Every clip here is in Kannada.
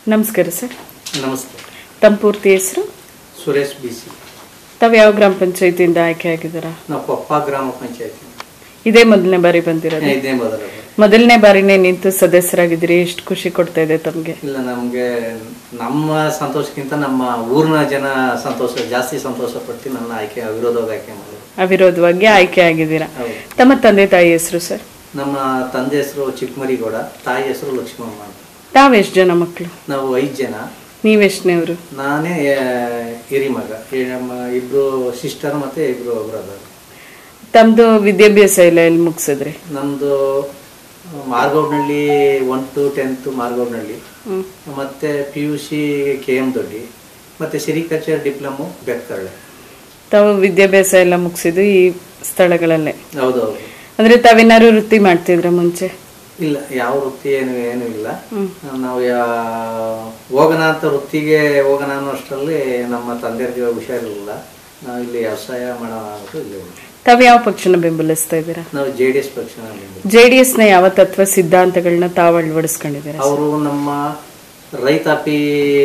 ನಮಸ್ಕಾರ ಸರ್ ನಮಸ್ತೆ ತಮ್ಮ ಪೂರ್ತಿ ಹೆಸರು ಸುರೇಶ್ ಬಿ ಸಿ ತಾವು ಯಾವ ಗ್ರಾಮ ಪಂಚಾಯತಿಯಿಂದ ಆಯ್ಕೆ ಆಗಿದ್ದೀರಾ ನಾವು ಕೊಪ್ಪ ಗ್ರಾಮ ಪಂಚಾಯತಿ ಇದೇ ಮೊದಲನೇ ಬಾರಿ ಬಂದಿರೋದು ಇದೇ ಮೊದಲ ಮೊದಲನೇ ಬಾರಿನೇ ನಿಂತು ಸದಸ್ಯರಾಗಿದ್ದೀರಿ ಎಷ್ಟು ಖುಷಿ ಕೊಡ್ತಾ ಇದೆ ತಮಗೆ ಇಲ್ಲ ನಮಗೆ ನಮ್ಮ ಸಂತೋಷಕ್ಕಿಂತ ನಮ್ಮ ಊರಿನ ಜನ ಸಂತೋಷ ಜಾಸ್ತಿ ಸಂತೋಷ ಪಟ್ಟು ನನ್ನ ಆಯ್ಕೆ ಅವಿರೋಧವಾಗಿ ಆಯ್ಕೆ ಮಾಡಿದ್ರು ಅವಿರೋಧವಾಗಿ ಆಯ್ಕೆ ಆಗಿದ್ದೀರಾ ಹೌದು ತಮ್ಮ ತಂದೆ ತಾಯಿ ಹೆಸರು ಸರ್ ನಮ್ಮ ತಂದೆ ಹೆಸರು ಚಿಕ್ಕಮರಿಗೌಡ ತಾಯಿ ಹೆಸರು ಲಕ್ಷ್ಮಮ್ಮ ಅಂತ ತಾವು ಎಷ್ಟು ಜನ ಮಕ್ಕಳು ನಾವು ಐದು ಜನ ನೀವೆಷ್ಟನೇವ್ರು ನಾನೇ ಆ, ಹಿರಿ ಮಗ ಈ ನಮ್ಮ ಇಬ್ರು ಸಿಸ್ಟರ್ ಮತ್ತೆ ಇಬ್ರು ಬ್ರದರ್ ತಮ್ಮದು ವಿದ್ಯಾಭ್ಯಾಸ ಎಲ್ಲ ಎಲ್ಲಿ ಮುಗಿಸಿದ್ರಿ ನಮ್ಮದು Margowdanahalli one to tenth Margowdanahalli ಹ್ಮ್. ಮತ್ತೆ P U C K M Doddi ಮತ್ತೆ ಸಿರಿಕಲ್ಚರ್ ಡಿಪ್ಲೊಮೊ ಬೆಕ್ಕರಳೆ ತಾವು ವಿದ್ಯಾಭ್ಯಾಸ ಎಲ್ಲ ಮುಗಿಸಿದ್ದು ಈ ಸ್ಥಳಗಳಲ್ಲೇ ಹೌದೌದು ಅಂದ್ರೆ ತಾವೇನಾದ್ರು ವೃತ್ತಿ ಮಾಡ್ತಿದ್ರ ಮುಂಚೆ ಇಲ್ಲ ಯಾವ ವೃತ್ತಿ ಏನು ಏನು ಇಲ್ಲ ಹ್ಮ್. ನಾವು ಯಾ ಹೋಗೋಣ ಅಂತ ವೃತ್ತಿಗೆ ಹೋಗೋಣ ಅನ್ನೋಷ್ಟರಲ್ಲಿ ನಮ್ಮ ತಂದೆಯರಿಗೆ ಹುಷಾರಿರಲಿಲ್ಲ ನಾವು ಇಲ್ಲಿ ವ್ಯವಸಾಯ ಮಾಡೋಣ ಅಂತ ಇಲ್ಲಿ ಬಂದ್ವಿ. ತಾವು ಯಾವ ಪಕ್ಷನ ಬೆಂಬಲಿಸ್ತಾ ಇದ್ದೀರಾ ನಾವು ಜೆ ಡಿ ಎಸ್ ಪಕ್ಷ ಜೆ ಡಿ ಎಸ್ ನ ಯಾವ ತತ್ವ ಸಿದ್ಧಾಂತಗಳನ್ನ ತಾವು ಅಳವಡಿಸ್ಕೊಂಡಿದ್ದೀರಾ ಅವರು ನಮ್ಮ ರೈತಾಪಿ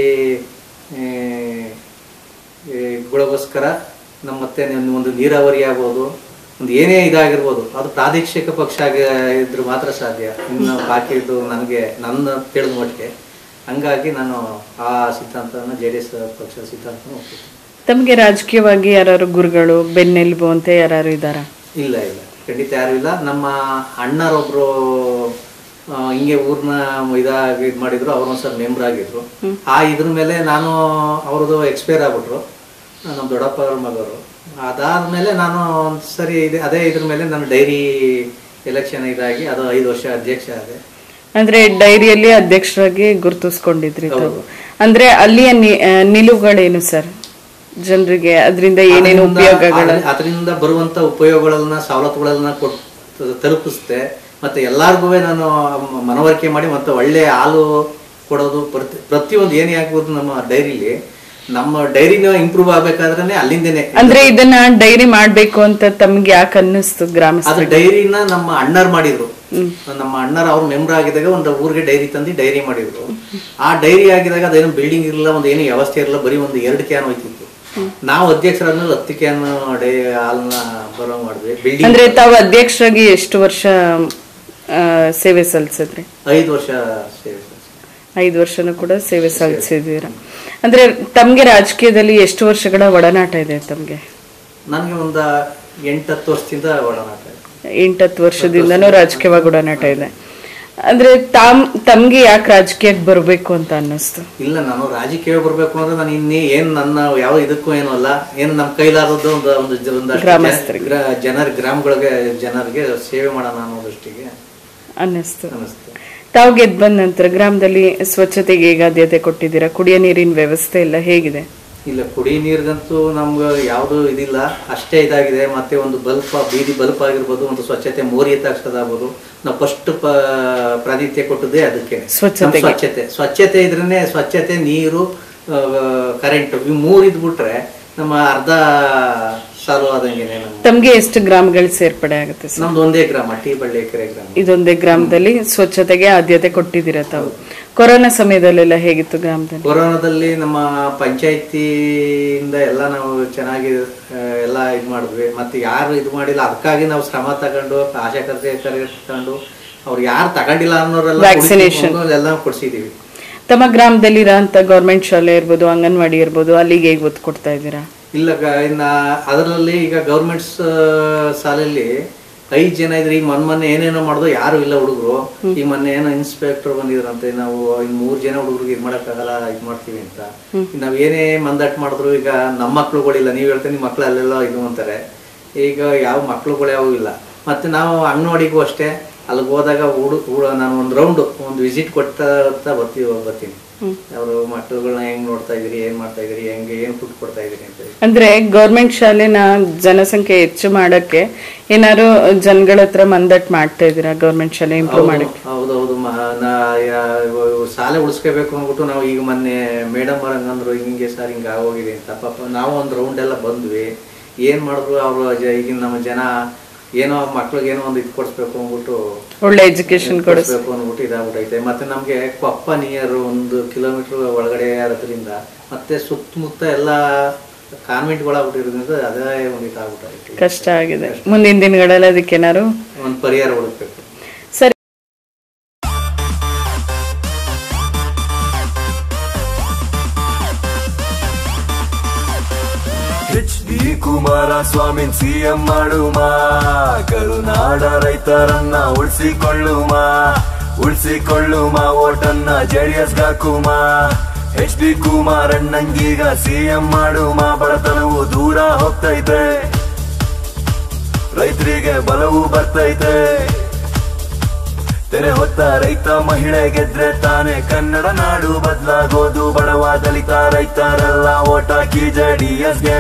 ಆ, ಈ ಗಳಿಗೋಸ್ಕರ ನಮ್ಮ ಮತ್ತೆ ಒಂದು- ಒಂದು ನೀರಾವರಿ ಆಗ್ಬೋದು ಒಂದು ಏನೇ ಇದಾಗಿರ್ಬೋದು ಅದು ಪ್ರಾದೇಶಿಕ ಪಕ್ಷ ಆಗಿ ಇದ್ರೆ ಮಾತ್ರ ಸಾಧ್ಯ ಇನ್ನು ಬಾಕಿ ಇದು ನನಗೆ ನನ್ನ ತಿಳಿದ ಮಟ್ಟಿಗೆ ಹಂಗಾಗಿ ನಾನು ಆ ಸಿದ್ಧಾಂತನ ಜೆ ಡಿ ಎಸ್ ಪಕ್ಷದ ಸಿದ್ಧಾಂತನ ಒಪ್ಪಿದ್ದೀನಿ ತಮಗೆ ರಾಜಕೀಯವಾಗಿ ಯಾರು ಗುರುಗಳು ಬೆನ್ನೆಲುಬು ಅಂತ ಯಾರು ಇದ್ದಾರಾ ಇಲ್ಲ ಇಲ್ಲ ಖಂಡಿತ ಯಾರು ಇಲ್ಲ ನಮ್ಮ ಅಣ್ಣರೊಬ್ರು ಆ, ಹಿಂಗೆ ಊರ್ನ ಇದಾಗಿ ಇದು ಮಾಡಿದ್ರು ಅವ್ರು ಒಂದ್ಸಲ ಮೆಂಬರ್ ಆಗಿದ್ರು ಆ ಇದ್ರ ಮೇಲೆ ನಾನು ಅವ್ರದ್ದು ಎಕ್ಸ್ಪೈರ್ ಆಗ್ಬಿಟ್ರು ನಮ್ಮ ದೊಡ್ಡಪ್ಪ ಅವ್ರ ಮಗರು ಅದಾದ್ಮೇಲೆ ನಾನು ಒಂದ್ಸರಿ ಇದೆ ಅದೇ ಇದ್ರ ಮೇಲೆ ನಾನು ಡೈರಿ ಎಲೆಕ್ಷನ್ ಇದಾಗಿ ಅದು ಐದು ವರ್ಷ ಅಧ್ಯಕ್ಷ ಆದೆ ಅಂದ್ರೆ ಡೈರಿಯಲ್ಲಿ ಅಧ್ಯಕ್ಷರಾಗಿ ಗುರುತಿಸ್ಕೊಂಡಿದ್ರಿ ತಾವು ಅಂದ್ರೆ ಅಲ್ಲಿಯ ನಿ- ಆ, ನಿಲುವುಗಳೇನು ಸರ್ ಜನರಿಗೆ ಅದರಿಂದ ಏನೇನು ಉಪಯೋಗಗಳು ಅದರಿಂದ ಬರುವಂತ ಉಪಯೋಗಗಳನ್ನ ಸವಲತ್ತುಗಳನ್ನ ಕೊಟ್ಟು ತಲುಪಿಸ್ತೆ ಮತ್ತೆ ಎಲ್ಲಾರ್ಗೂ ನಾನು ಮ- ಮನವರಿಕೆ ಮಾಡಿ ಮತ್ತೆ ಒಳ್ಳೆ ಹಾಲು ಕೊಡೋದು ಪ್ರತಿ ಪ್ರತಿಯೊಂದು ಏನೇ ಆಗ್ಬೋದು ನಮ್ಮ ಡೈರಿಲಿ ನಮ್ಮ ಡೈರಿನ ಇಂಪ್ರೂವ್ ಆಗ್ಬೇಕಾದ್ರೆ ಅಲ್ಲಿಂದೇನೆ ಅಂದ್ರೆ ಇದನ್ನ ಡೈರಿ ಮಾಡ್ಬೇಕು ಅಂತ ತಮ್ಗೆ ಯಾಕೆ ಅನ್ನಿಸ್ತು ಗ್ರಾಮಸ್ಥ ಅದು ಡೈರಿನ ನಮ್ಮ ಅಣ್ಣರ್ ಮಾಡಿದ್ರು ನಮ್ಮ ಅಣ್ಣರ್ ಅವ್ರು ಮೆಂಬರ್ ಆಗಿದಾಗ ಒಂದು ಊರಿಗೆ ಡೈರಿ ತಂದು ಡೈರಿ ಮಾಡಿದ್ರು ಆ ಡೈರಿ ಆಗಿದಾಗ ಅದೇನು ಬಿಲ್ಡಿಂಗ್ ಇರಲಿಲ್ಲ ಒಂದು ಏನು ವ್ಯವಸ್ಥೆ ಇರಲಿಲ್ಲ ಬರೀ ಒಂದು ಎರಡು ಕ್ಯಾನ್ ಹೋಯ್ತಿತ್ತು ನಾವು ಅಧ್ಯಕ್ಷರಾದ್ಮೇಲೆ ಹತ್ತು ಕ್ಯಾನ್ ಡೈ ಹಾಲನ್ನ ಬರೋ ಮಾಡಿದ್ವಿ ಬಿಲ್ಡಿಂಗ್ ಅಂದ್ರೆ ತಾವು ಅಧ್ಯಕ್ಷರಾಗಿ ಎಷ್ಟು ವರ್ಷ ಆ, ಸೇವೆ ಸಲ್ಲಿಸಿದ್ರಿ ಐದು ವರ್ಷ ಸೇವೆ ಸಲ್ಲಿಸಿದೆ. ಐದು ವರ್ಷನೂ ಕೂಡ ಸೇವೆ ಸಲ್ಲಿಸಿದ್ದೀರಾ ಅಂದ್ರೆ ತಮ್ಗೆ ರಾಜಕೀಯದಲ್ಲಿ ಎಷ್ಟು ವರ್ಷಗಳ ಒಡನಾಟ ಇದೆ ತಮ್ಗೆ ನನಗೆ ಒಂದು ಎಂಟತ್ತು ವರ್ಷದಿಂದ ಒಡನಾಟ ಇದೆ. ಎಂಟತ್ತು ವರ್ಷದಿಂದನೂ ರಾಜಕೀಯವಾಗಿ ಒಡನಾಟ ಇದೆ ಅಂದ್ರೆ ತಾಮ್ ತಮ್ಗೆ ಯಾಕೆ ರಾಜಕೀಯಕ್ಕೆ ಬರಬೇಕು ಅಂತ ಅನ್ನಿಸ್ತು ಇಲ್ಲ ನಾನು ರಾಜಕೀಯ ಬರ್ಬೇಕು ಅಂದ್ರೆ ನಾನು ಇನ್ನೇ ಏನ್ ನನ್ನ ಯಾವ ಇದಕ್ಕೂ ಏನೂ ಅಲ್ಲ ಏನು ನಮ್ಮ ಕೈಲಾದದ್ದು ಒಂದು ಒಂದು ಜ- ಒಂದಷ್ಟು ಗ್ರಾಮಸ್ಥರಿಗೆ. ಗ್ರ- ಜನರ ಗ್ರಾಮಗಳಿಗೆ ಜನರಿಗೆ ಸೇವೆ ಮಾಡೋಣ ಅನ್ನೋ ದೃಷ್ಟಿಗೆ ಅನ್ನಿಸ್ತು ಅನಿಸ್ತು ತಾವು ಗೆದ್ದು ಬಂದ ನಂತರ ಗ್ರಾಮದಲ್ಲಿ ಸ್ವಚ್ಛತೆಗೆ ಹೇಗೆ ಆದ್ಯತೆ ಕೊಟ್ಟಿದ್ದೀರಾ ಕುಡಿಯೋ ನೀರಿನ ವ್ಯವಸ್ಥೆ ಎಲ್ಲ ಹೇಗಿದೆ ಇಲ್ಲ ಕುಡಿ ನೀರಿಗಂತೂ ನಮ್ಗೆ ಯಾವುದು ಇದಿಲ್ಲ ಅಷ್ಟೇ ಇದಾಗಿದೆ ಮತ್ತೆ ಒಂದು ಬಲ್ಪ್ ಬೀದಿ ಬಲ್ಪ್ ಆಗಿರ್ಬೋದು ಒಂದು ಸ್ವಚ್ಛತೆ ಮೋರಿ ಎತ್ತಾಕ್ಸೋದಾಗ್ಬೋದು ನಾವು ಫಸ್ಟ್ ಪ್ರಾತಿಥ್ಯ ಕೊಟ್ಟದ್ದೇ ಅದಕ್ಕೆ ಸ್ವಚ್ಛತೆಗೆ. ನಮ್ ಸ್ವಚ್ಛತೆ ಸ್ವಚ್ಛತೆ ಇದ್ರೇನೆ ಸ್ವಚ್ಛತೆ ನೀರು ಕರೆಂಟ್ ಇವು ಮೂರು ಇದ್ಬಿಟ್ರೆ ನಮ್ಮ ಅರ್ಧ ಸಾಲು ಆದಂಗೆನೆ ನಮ್ಮ ತಮ್ಗೆ ಎಷ್ಟು ಗ್ರಾಮಗಳು ಸೇರ್ಪಡೆ ಆಗುತ್ತೆ ಸರ್ ನಮ್ದು ಒಂದೇ ಗ್ರಾಮ ಟಿ ಬಳ್ಳಿ ಕೆರೆ ಗ್ರಾಮ ಇದೊಂದೇ ಗ್ರಾಮದಲ್ಲಿ ಸ್ವಚ್ಛತೆಗೆ ಆದ್ಯತೆ ಕೊಟ್ಟಿದ್ದೀರಾ ತಾವು ಕೊರೋನಾ ಸಮಯದಲ್ಲೆಲ್ಲ ಹೇಗಿತ್ತು ಗ್ರಾಮದಲ್ಲಿ ಕೊರೋನಾದಲ್ಲಿ ನಮ್ಮ ಪಂಚಾಯತಿಯಿಂದ ಎಲ್ಲ ನಾವು ಚೆನ್ನಾಗಿ ಆ, ಎಲ್ಲ ಇದು ಮಾಡಿದ್ವಿ ಮತ್ತೆ ಯಾರು ಇದು ಮಾಡಿಲ್ಲ ಅದಕ್ಕಾಗಿ ನಾವು ಶ್ರಮ ತಗೊಂಡು ಆಶಾ ಕಾರ್ಯಕರ್ತರು ತಗೊಂಡು ಅವ್ರು ಯಾರು ತಗೊಂಡಿಲ್ಲ ಅನ್ನೋರೆಲ್ಲ Vaccination. ಕುಡಿಸ್ಕೊಂಡು ಎಲ್ಲ ಕೊಡ್ಸಿದೀವಿ ತಮ್ಮ ಗ್ರಾಮದಲ್ಲಿ ಇರೋಂಥ ಗೌರ್ಮೆಂಟ್ ಶಾಲೆ ಇರ್ಬೋದು ಅಂಗನವಾಡಿ ಇರ್ಬೋದು ಅಲ್ಲಿಗೆ ಹೇಗೆ ಒತ್ತು ಕೊಡ್ತಾ ಇದ್ದೀರಾ ಇಲ್ಲ ಗ- ಇನ್ನ ಅದರಲ್ಲಿ ಈಗ ಗೌರ್ಮೆಂಟ್ಸ್ ಶಾಲೆಯಲ್ಲಿ ಐದು ಜನ ಇದ್ರೆ ಈಗ ಮೊನ್ನೆ ಮೊನ್ನೆ ಏನೇನೋ ಮಾಡಿದ್ರು ಯಾರು ಇಲ್ಲ ಹುಡುಗರು ಈಗ ಮೊನ್ನೆ ಏನೋ ಇನ್ಸ್ಪೆಕ್ಟರ್ ಬಂದಿದ್ರಂತೆ ನಾವು ಇನ್ ಮೂರ್ ಜನ ಹುಡುಗರಿಗೆ ಇದು ಮಾಡಕ್ಕಾಗಲ್ಲ ಇದು ಮಾಡ್ತೀವಿ ಅಂತ ನಾವ್ ಏನೇ ಮಂದಟ್ ಮಾಡಿದ್ರು ಈಗ ನಮ್ಮ ಮಕ್ಳುಗಳಿಲ್ಲ ನೀವ್ ಹೇಳ್ತೀನಿ ನಿಮ್ಮ ಮಕ್ಳು ಅಲ್ಲೆಲ್ಲ ಇದು ಅಂತಾರೆ ಈಗ ಯಾವ ಮಕ್ಳುಗಳು ಯಾವ ಇಲ್ಲ ಮತ್ತೆ ನಾವು ಅಂಗನವಾಡಿಗೂ ಅಷ್ಟೇ ಅಲ್ಲಿಗೆ ಹೋದಾಗ ಹುಡು ಹುಡು ನಾನು ಒಂದು ರೌಂಡ್ ಒಂದು ವಿಸಿಟ್ ಕೊಡ್ತಾ ಬರ್ತೀವಿ ಬರ್ತೀನಿ ಅವರು ಮಕ್ಕಳುಗಳನ್ನ ಹೆಂಗ್ ನೋಡ್ತಾ ಇದೀರಿ ಏನ್ ಮಾಡ್ತಾ ಇದೀರಿ ಹೆಂಗೆ ಏನ್ ಫುಡ್ ಕೊಡ್ತಾ ಇದೀರಿ ಅಂತ ಹೇಳಿ ಅಂದ್ರೆ ಗೌರ್ಮೆಂಟ್ ಶಾಲೆನ ಜನಸಂಖ್ಯೆ ಹೆಚ್ಚು ಮಾಡಕ್ಕೆ ಏನಾದ್ರು ಜನಗಳ ಹತ್ರ ಮಂದಟ್ ಮಾಡ್ತಾ ಇದ್ದೀರಾ ಗೌರ್ಮೆಂಟ್ ಶಾಲೆ ಇಂಪ್ರೂವ್ ಮಾಡಕ್ಕೆ ಹೌದೌದು ಮ- ನಾ- ಯಾ- ಇವ- ಶಾಲೆ ಉಳಿಸ್ಕೋಬೇಕು ಅಂದ್ಬಿಟ್ಟು ನಾವು ಈಗ ಮೊನ್ನೆ ಮೇಡಮ್ ಹಂಗಂದ್ರು ಹಿಂಗೆ ಸರ್ ಹಿಂಗೆ ಆಗೋಗಿದೆ ಅಂತ ಪಾಪ ನಾವು ಒಂದು ರೌಂಡ್ ಎಲ್ಲ ಬಂದ್ವಿ ಏನ್ ಮಾಡಿದ್ರು ಅವರು ಈಗಿನ ನಮ್ಮ ಜನ ಏನೋ ಮಕ್ಳಿಗೆ ಏನೋ ಒಂದು ಇದು ಕೊಡಿಸ್ಬೇಕು ಅಂದ್ಬಿಟ್ಟು ಒಳ್ಳೆ ಎಜುಕೇಶನ್ ಕೊಡಿಸ್ ಕೊಡಿಸ್ಬೇಕು ಅಂದ್ಬಿಟ್ಟು ಇದಾಗ್ಬಿಟ್ಟೈತೆ ಮತ್ತೆ ನಮಗೆ ಕೊಪ್ಪ ನಿಯರ್ ಒಂದು ಕಿಲೋಮೀಟರ್ ಒಳಗಡೆ ಇರೋದ್ರಿಂದ ಮತ್ತೆ ಸುತ್ತಮುತ್ತ ಎಲ್ಲ ಕಾನ್ವೆಂಟ್ಗಳಾಗ್ಬಿಟ್ಟಿರೋದ್ರಿಂದ ಅದೇ ಒಂದು ಇದಾಗ್ಬಿಟ್ಟೈತೆ ಕಷ್ಟ ಆಗಿದೆ ಮುಂದಿನ ದಿನಗಳಲ್ಲಿ ಅದಕ್ಕೇನಾರು ಒಂದು ಪರಿಹಾರ ಹುಡುಕ್ಬೇಕು ಸರಿ ಎಚ್ ಡಿ ಕುಮಾರಸ್ವಾಮಿ ಸಿಎಂ ಮಾಡುಮ ಕರುನಾಡ ರೈತರನ್ನ ಉಳಿಸಿಕೊಳ್ಳುಮ ಉಳಿಸಿಕೊಳ್ಳುಮ ಓಟನ್ನ ಜೆಡಿಎಸ್ ಹಾಕುಮ ಎಚ್ ಡಿ ಕುಮಾರಣ್ಣಂಗೀಗ ಸಿಎಂ ಮಾಡುಮ ಬಡತನವು ದೂರ ಹೋಗ್ತೈತೆ ರೈತರಿಗೆ ಬಲವು ಬರ್ತೈತೆ ತೆರೆ ಹೊತ್ತ ರೈತ ಮಹಿಳೆ ಗೆದ್ರೆ ತಾನೇ ಕನ್ನಡ ನಾಡು ಬದಲಾಗೋದು ಬಡವ ದಲಿತ ರೈತರೆಲ್ಲ ಓಟ್ ಹಾಕಿ ಜೆಡಿಎಸ್ಗೆ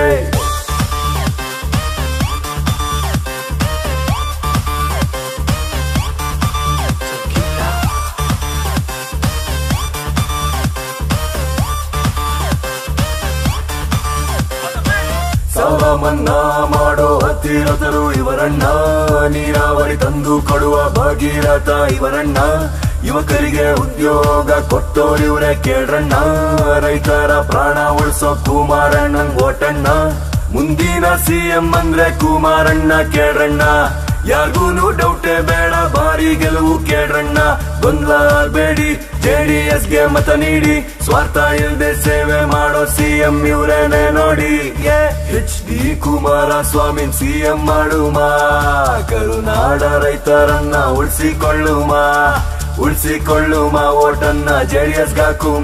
ಸಾಲ ಮನ್ನಾ ಮಾಡೋ ಹತ್ತಿರತರು ಇವರಣ್ಣ ನೀರಾವರಿ ತಂದು ಕೊಡುವ ಭಗೀರಥ ಇವರಣ್ಣ ಯುವಕರಿಗೆ ಉದ್ಯೋಗ ಕೊಟ್ಟೋರಿವ್ರೆ ಕೇಳ್ರಣ್ಣ ರೈತರ ಪ್ರಾಣ ಉಳಿಸೋ ಕುಮಾರಣ್ಣನ್ ಓಟಣ್ಣ ಮುಂದಿನ ಸಿಎಂ ಅಂದ್ರೆ ಕುಮಾರಣ್ಣ ಕೇಳ್ರಣ್ಣ ಯಾರಿಗೂನು ಡೌಟೇ ಬೇಡ ಬಾರಿ ಗೆಲುವು ಕೇಳ್ರಣ್ಣ ಗೊಂದಲ ಬೇಡಿ ಜೆಡಿಎಸ್ ಗೆ ಮತ ನೀಡಿ ಸ್ವಾರ್ಥ ಇಲ್ದೆ ಸೇವೆ ಮಾಡೋ ಸಿಎಂ ಇವ್ರೇನೆ ನೋಡಿ ಎಚ್ ಡಿ ಕುಮಾರಸ್ವಾಮಿ ಸಿಎಂ ಮಾಡುಮ ಕರುನಾಡ ರೈತರನ್ನ ಉಳಿಸಿಕೊಳ್ಳುಮ ಉಳಿಸಿಕೊಳ್ಳುಮ ಓಟನ್ನ ಜೆಡಿಎಸ್ ಹಾಕುಮ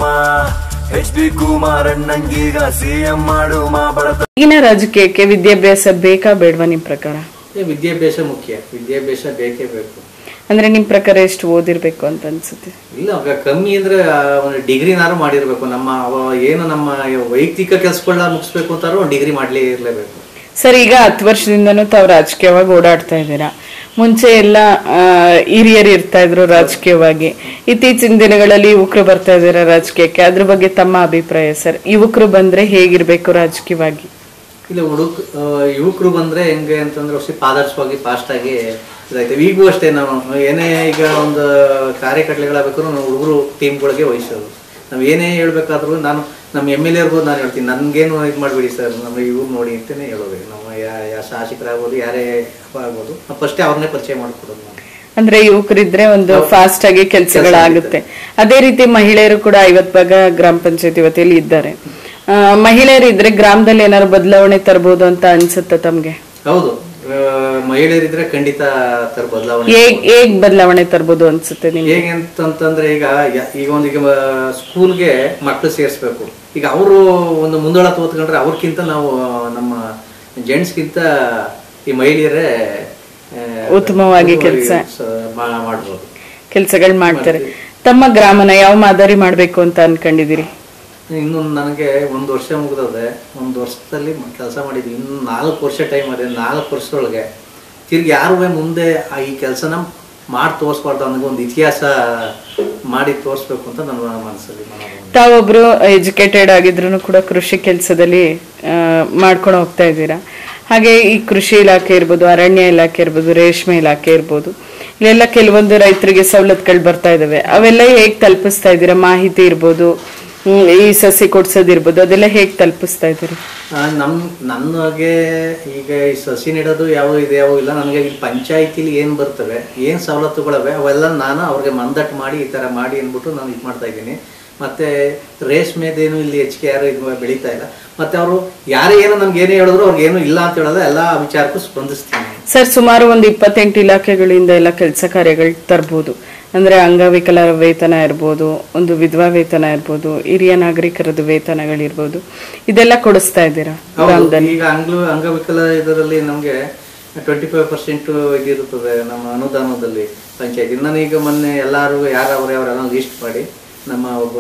ಎಚ್ ಡಿ ಕುಮಾರಣ್ಣಂಗೀಗ ಸಿಎಂ ಮಾಡುಮ ಬಡತ ಈಗಿನ ರಾಜಕೀಯಕ್ಕೆ ವಿದ್ಯಾಭ್ಯಾಸ ಬೇಕಾ ಬೇಡವಾ ನಿಮ್ ಪ್ರಕಾರ ಏ, ವಿದ್ಯಾಭ್ಯಾಸ ಮುಖ್ಯ ವಿದ್ಯಾಭ್ಯಾಸ ಬೇಕೇ ಬೇಕು ಅಂದ್ರೆ ನಿಮ್ ಪ್ರಕಾರ ಎಷ್ಟು ಓದಿರ್ಬೇಕು ಅಂತ ಅನ್ಸುತ್ತೆ ಇಲ್ಲ ಅವಾಗ ಕಮ್ಮಿ ಅಂದ್ರೆ ಆ, ಒಂದು ಡಿಗ್ರಿನಾರು ಮಾಡಿರ್ಬೇಕು ನಮ್ಮ ಅವ ಏನು ನಮ್ಮ ವೈಯಕ್ತಿಕ ಕೆಲಸಗಳನ್ನ ಮುಗಿಸ್ಬೇಕು ಅಂತಾರು ಒಂದು ಡಿಗ್ರಿ ಮಾಡ್ಲೇ ಇರ್ಲೇಬೇಕು ಸರ್ ಈಗ ಹತ್ತು ವರ್ಷದಿಂದನೂ ತಾವು ರಾಜಕೀಯವಾಗಿ ಓಡಾಡ್ತಾ ಇದ್ದೀರಾ ಮುಂಚೆ ಎಲ್ಲ ಆ, ಹಿರಿಯರು ಇರ್ತಾ ಇದ್ರು ರಾಜಕೀಯವಾಗಿ ಇತ್ತೀಚಿನ ದಿನಗಳಲ್ಲಿ ಯುವಕರು ಬರ್ತಾ ಇದಾರೆ ರಾಜಕೀಯಕ್ಕೆ ಅದ್ರ ಬಗ್ಗೆ ತಮ್ಮ ಅಭಿಪ್ರಾಯ ಸರ್ ಯುವಕರು ಬಂದ್ರೆ ಹೇಗಿರ್ಬೇಕು ರಾಜಕೀಯವಾಗಿ ಇಲ್ಲ ಹುಡುಕ್ ಯುವಕರು ಬಂದ್ರೆ ಹೆಂಗೆ ಅಂತಂದ್ರೆ ಅಷ್ಟೇ ಪಾದರ್ಶವಾಗಿ ಫಾಸ್ಟ್ ಆಗಿ ಇದಾಯ್ತು ಈಗೂ ಅಷ್ಟೇ ನಾವು ಏನೇ ಈಗ ಒಂದು ಕಾರ್ಯಕಟ್ಲೆಗಳಾಗಬೇಕಾದ್ರೂ ನಾವು ಹುಡುಗರು ಟೀಮ್ಗಳಿಗೆ ವಹಿಸೋದು ನಾವು ಏನೇ ಹೇಳ್ಬೇಕಾದ್ರೂ ನಾನು ನಮ್ಮ ಎಮ್ ಎಲ್ ಎ ಇರ್ಬೋದು ನಾನು ಹೇಳ್ತೀನಿ ನನ್ಗೇನು ಇದು ಮಾಡಬೇಡಿ ಸರ್ ನಮ್ಮ ಇವ್ರು ನೋಡಿ ಅಂತಲೇ ಹೇಳೋದು ನಮ್ಮ ಯಾ ಯಾ ಶಾಸಕರಾಗ್ಬೋದು ಯಾರೇ ಆಗ್ಬೋದು ಫಸ್ಟೇ ಅವ್ರನ್ನೇ ಪರಿಚಯ ಮಾಡಿಕೊಡೋದು ನಾವು ಅಂದ್ರೆ ಯುವಕರಿದ್ರೆ ಒಂದು ಫಾಸ್ಟ್ ಆಗಿ ಕೆಲಸಗಳಾಗುತ್ತೆ ಅದೇ ರೀತಿ ಮಹಿಳೆಯರು ಕೂಡ ಐವತ್ ಭಾಗ ಗ್ರಾಮ ಪಂಚಾಯತಿ ವತಿಯಲ್ಲಿ ಇದ್ದಾರೆ ಆ, ಮಹಿಳೆಯರು ಇದ್ರೆ ಗ್ರಾಮದಲ್ಲಿ ಏನಾದ್ರು ಬದಲಾವಣೆ ತರಬಹುದು ಅಂತ ಅನ್ಸುತ್ತೆ ತಮ್ಗೆ ಹೌದು ಆ, ಮಹಿಳೆಯರಿದ್ರೆ ಖಂಡಿತ ಥರ ಬದಲಾವಣೆ ಹೇಗ್ ಹೇಗ್ ಬದಲಾವಣೆ ತರಬಹುದು ಅನ್ಸುತ್ತೆ ನಿಮ್ಗೆ ಹೇಗೆ ಅಂತಂತಂದ್ರೆ ಈಗ ಯ- ಈಗ ಒಂದು ಈಗ ಸ್ಕೂಲ್ಗೆ ಮಕ್ಕಳು ಸೇರಿಸ್ಬೇಕು ಈಗ ಅವರು ಒಂದು ಮುಂದಾಳತ್ವ ಹೊತ್ಕೊಂಡ್ರೆ ಅವ್ರಕ್ಕಿಂತ ನಾವು ನಮ್ಮ ಜೆಂಟ್ಸ್ಗಿಂತ ಈ ಮಹಿಳೆಯರೇ ಆ, ಉತ್ತಮವಾಗಿ ಕೆಲ್ಸ. ಸ- ಮಾ- ಮಾಡ್ಬೋದು ಕೆಲಸಗಳು ಮಾಡ್ತಾರೆ ತಮ್ಮ ಗ್ರಾಮನ ಯಾವ ಮಾದರಿ ಮಾಡ್ಬೇಕು ಅಂತ ಅನ್ಕೊಂಡಿದೀರಿ ಇನ್ನು ನನಗೆ ಒಂದು ವರ್ಷ ಮುಗಿದದೆ ಒಂದು ವರ್ಷದಲ್ಲಿ ಕೆಲಸ ಮಾಡಿದ್ವಿ ಇನ್ನು ನಾಲ್ಕು ವರ್ಷ ಟೈಮ್ ಅದೇ ನಾಲ್ಕು ವರ್ಷದೊಳಗೆ ತಿರ್ಗಿ ಯಾರು ಮುಂದೆ ಆ ಈ ಕೆಲಸನ ಮಾಡಿ ತೋರಿಸ್ಬಾರ್ದು ಅನ್ನೋ ಒಂದು ಇತಿಹಾಸ ಮಾಡಿ ತೋರಿಸ್ಬೇಕು ಅಂತ ನನ್ನ ಮನಸ್ಸಲ್ಲಿ ಮನೋಭಾವನೆ. ತಾವೊಬ್ರು ಎಜುಕೇಟೆಡ್ ಆಗಿದ್ರು ಕೂಡ ಕೃಷಿ ಕೆಲಸದಲ್ಲಿ ಮಾಡ್ಕೊಂಡು ಹೋಗ್ತಾ ಇದ್ದೀರಾ ಹಾಗೆ ಈ ಕೃಷಿ ಇಲಾಖೆ ಇರ್ಬೋದು ಅರಣ್ಯ ಇಲಾಖೆ ಇರ್ಬೋದು ರೇಷ್ಮೆ ಇಲಾಖೆ ಇರ್ಬೋದು ಇಲ್ಲೆಲ್ಲ ಕೆಲವೊಂದು ರೈತರಿಗೆ ಸವಲತ್ತುಗಳು ಬರ್ತಾ ಇದಾವೆ ಅವೆಲ್ಲ ಹೇಗ್ ತಲುಪಿಸ್ತಾ ಇದ್ದೀರಾ ಮಾಹಿತಿ ಇರ್ಬೋದು ಹ್ಮ್, ಈ ಸಸಿ ಕೊಡ್ಸೋದಿರ್ಬೋದು ಅದೆಲ್ಲ ಹೇಗ್ ತಲುಪಿಸ್ತಾ ಇದ್ದೀರಿ ಆ, ನಮ್ ನನಗೆ ಈಗ ಈ ಸಸಿ ನೆಡೋದು ಯಾವ ಇದೆ ಯಾವ ಇಲ್ಲ ನನಗೆ ಈ ಪಂಚಾಯತಿಲಿ ಏನು ಬರ್ತವೆ ಏನು ಸವಲತ್ತುಗಳವೆ ಅವೆಲ್ಲ ನಾನು ಅವ್ರಿಗೆ ಮಂದಟ್ಟು ಮಾಡಿ ಈ ಥರ ಮಾಡಿ ಅಂದ್ಬಿಟ್ಟು ನಾನು ಇದು ಮಾಡ್ತಾ ಇದ್ದೀನಿ ಮತ್ತೆ ರೇಷ್ಮೆದೇನು ಇಲ್ಲಿ ಹೆಚ್ಚಿಗೆ ಯಾರು ಇದು ಬೆಳೀತಾ ಇಲ್ಲ ಮತ್ತೆ ಅವರು ಯಾರೇ ಏನೋ ನಮ್ಗೆ ಏನೇ ಹೇಳಿದ್ರು ಅವ್ರಿಗೆ ಏನು ಇಲ್ಲ ಅಂತ ಹೇಳೋದು ಎಲ್ಲ ವಿಚಾರಕ್ಕೂ ಸ್ಪಂದಿಸ್ತೀನಿ ಸರ್ ಸುಮಾರು ಒಂದು ಇಪ್ಪತ್ತೆಂಟು ಇಲಾಖೆಗಳಿಂದ ಎಲ್ಲ ಕೆಲಸ ಕಾರ್ಯಗಳು ತರ್ಬೋದು ಅಂದ್ರೆ ಅಂಗವಿಕಲರ ವೇತನ ಇರ್ಬೋದು ಒಂದು ವಿಧವಾ ವೇತನ ಇರ್ಬೋದು ಹಿರಿಯ ನಾಗರಿಕರದ್ದು ವೇತನಗಳಿರ್ಬೋದು ಇದೆಲ್ಲ ಕೊಡಿಸ್ತಾ ಇದ್ದೀರಾ ಹೌದು ಗ್ರಾಮದಲ್ಲಿ ಈಗ ಅಂಗ್ಲು ಅಂಗವಿಕಲ ಇದರಲ್ಲಿ ನಮಗೆ ಟ್ವೆಂಟಿ ಫೈವ್ ಪರ್ಸೆಂಟ್ ಇದಿರುತ್ತದೆ ನಮ್ಮ ಅನುದಾನದಲ್ಲಿ ಪಂಚಾಯತಿ ನಾನೀಗ ಮೊನ್ನೆ ಎಲ್ಲರೂ ಯಾರವ್ರೆ ಅವರೆಲ್ಲ ಲಿಸ್ಟ್ ಮಾಡಿ ನಮ್ಮ ಒಬ್ಬ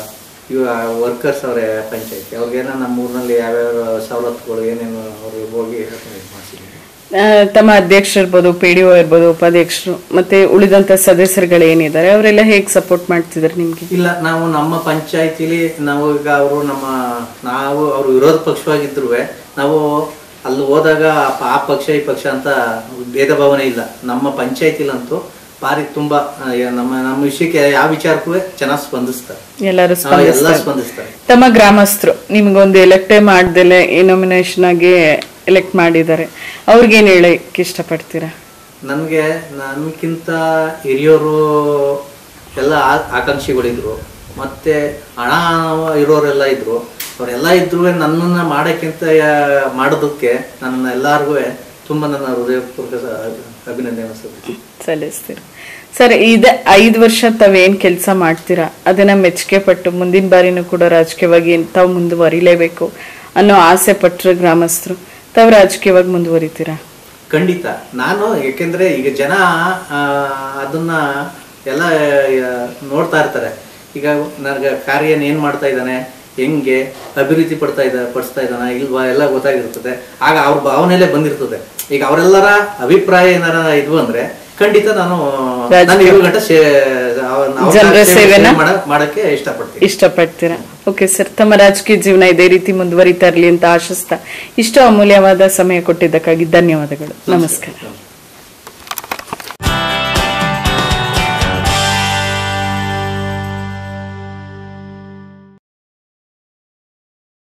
ಇವ ವರ್ಕರ್ಸ್ ಅವರೇ ಪಂಚಾಯತಿ ಅವ್ರಿಗೇನೋ ನಮ್ಮ ಊರಿನಲ್ಲಿ ಯಾವ್ಯಾವ ಸವಲತ್ತುಗಳು ಏನೇನು ಅವ್ರಿಗೆ ಹೋಗಿ ಇದು ಮಾಡ್ಸಿದ್ದೀನಿ ಆ, ತಮ್ಮ ಅಧ್ಯಕ್ಷರು ಇರ್ಬೋದು ಪಿ ಡಿ ಒ ಇರ್ಬೋದು ಉಪಾಧ್ಯಕ್ಷರು ಮತ್ತೆ ಉಳಿದಂತ ಸದಸ್ಯರುಗಳು ಏನಿದ್ದಾರೆ ಅವರೆಲ್ಲ ಹೇಗ್ ಸಪೋರ್ಟ್ ಮಾಡ್ತಿದ್ದಾರೆ ನಿಮ್ಗೆ ಇಲ್ಲ ನಾವು ನಮ್ಮ ಪಂಚಾಯತಿಲಿ ನಾವು ಈಗ ಅವರು ನಮ್ಮ ನಾವು ಅವರು ವಿರೋಧ ಪಕ್ಷವಾಗಿದ್ರು ನಾವು ಅಲ್ಲಿ ಹೋದಾಗ ಆ- ಆ ಪಕ್ಷ ಈ ಪಕ್ಷ ಅಂತ ಭೇದ ಭಾವನೆ ಇಲ್ಲ ನಮ್ಮ ಪಂಚಾಯತಿಲಂತೂ ಭಾರಿ ತುಂಬಾ ಆ, ಯಾ- ನಮ್ಮ ನಮ್ಮ ವಿಷಯಕ್ಕೆ ಯಾವ ವಿಚಾರಕ್ಕೂ ಚೆನ್ನಾಗಿ ಸ್ಪಂದಿಸ್ತಾರೆ ಎಲ್ಲರೂ ಆ, ಎಲ್ಲ ಸ್ಪಂದಿಸ್ತಾರೆ ಸ್ಪಂದಿಸ್ತಾರೆ ತಮ್ಮ ಗ್ರಾಮಸ್ಥರು ನಿಮ್ಗೊಂದು ಎಲೆಕ್ಟೇ ಮಾಡ್ದಲೆ ಈ ನಾಮಿನೇಷನ್ ಆಗಿ ಎಲೆಕ್ಟ್ ಮಾಡಿದ್ದಾರೆ ಅವ್ರಿಗೇನು ಹೇಳಕ್ ಇಷ್ಟಪಡ್ತೀರಾ ನನಗೆ ನನ್ಕಿಂತ ಹಿರಿಯರು ಎಲ್ಲ ಆ- ಆಕಾಂಕ್ಷಿಗಳಿದ್ರು ಮತ್ತೆ ಹಣ ಇರೋರೆಲ್ಲ ಇದ್ರು ಅವರೆಲ್ಲ ಇದ್ರು ನನ್ನನ್ನ ಮಾಡೋಕ್ಕಿಂತ ಯಾ- ಮಾಡೋದಕ್ಕೆ ನನ್ನ ಎಲ್ಲಾರ್ಗೂ ತುಂಬ ನನ್ನ ಹೃದಯಪೂರ್ವಕ ಅಭಿನಂದನೆ ಸಲ್ಲಿಸ್ತೀನಿ. ಸಲ್ಲಿಸ್ತೀರಾ ಸರ್ ಇದೇ ಐದು ವರ್ಷ ತಾವೇನ್ ಕೆಲಸ ಮಾಡ್ತೀರಾ ಅದನ್ನ ಮೆಚ್ಚುಗೆ ಪಟ್ಟು ಮುಂದಿನ ಬಾರಿನೂ ಕೂಡ ರಾಜಕೀಯವಾಗಿ ತಾವು ಮುಂದುವರಿಲೇಬೇಕು ಅನ್ನೋ ಆಸೆ ಪಟ್ಟರು ಗ್ರಾಮಸ್ಥರು ತಾವು ರಾಜಕೀಯವಾಗಿ ಮುಂದುವರಿತೀರಾ ಖಂಡಿತ ನಾನು ಯಾಕೆಂದ್ರೆ ಈಗ ಜನ ಆ, ಅದನ್ನ ಎಲ್ಲ ಆ, ನೋಡ್ತಾ ಇರ್ತಾರೆ ಈಗ ನನಗೆ ಕಾರ್ಯ ಏನ್ ಮಾಡ್ತಾ ಇದ್ದಾನೆ ಹೆಂಗೆ ಅಭಿವೃದ್ಧಿ ಪಡ್ತಾ ಇದ್ದ ಪಡಿಸ್ತಾ ಇದ್ದಾನ ಇಲ್ವಾ ಎಲ್ಲ ಗೊತ್ತಾಗಿರ್ತದೆ ಆಗ ಅವ್ರ ಭಾವನೆಯಲ್ಲೇ ಬಂದಿರ್ತದೆ ಈಗ ಅವರೆಲ್ಲರ ಅಭಿಪ್ರಾಯ ಏನಾರ ಇದ್ವು ಅಂದ್ರೆ ಖಂಡಿತ ನಾನು ನಾನು ಏಳು ಗಂಟೆ ಸೇ- ಅವ್ರ- ಅವ್ರ ಜನರ ಸೇವೆ- ಸೇವೆನ? ಸೇವೆ ಮಾಡ- ಮಾಡಕ್ಕೆ ಇಷ್ಟಪಡ್ತೀನಿ ಇಷ್ಟಪಡ್ತೀರಾ ಓಕೆ ಸರ್ ತಮ್ಮ ರಾಜಕೀಯ ಜೀವನ ಇದೇ ರೀತಿ ಮುಂದುವರಿತಾ ಇರಲಿ ಅಂತ ಆಶಿಸ್ತಾ ಇಷ್ಟು ಅಮೂಲ್ಯವಾದ ಸಮಯ ಕೊಟ್ಟಿದ್ದಕ್ಕಾಗಿ ಧನ್ಯವಾದಗಳು ನಮಸ್ಕಾರ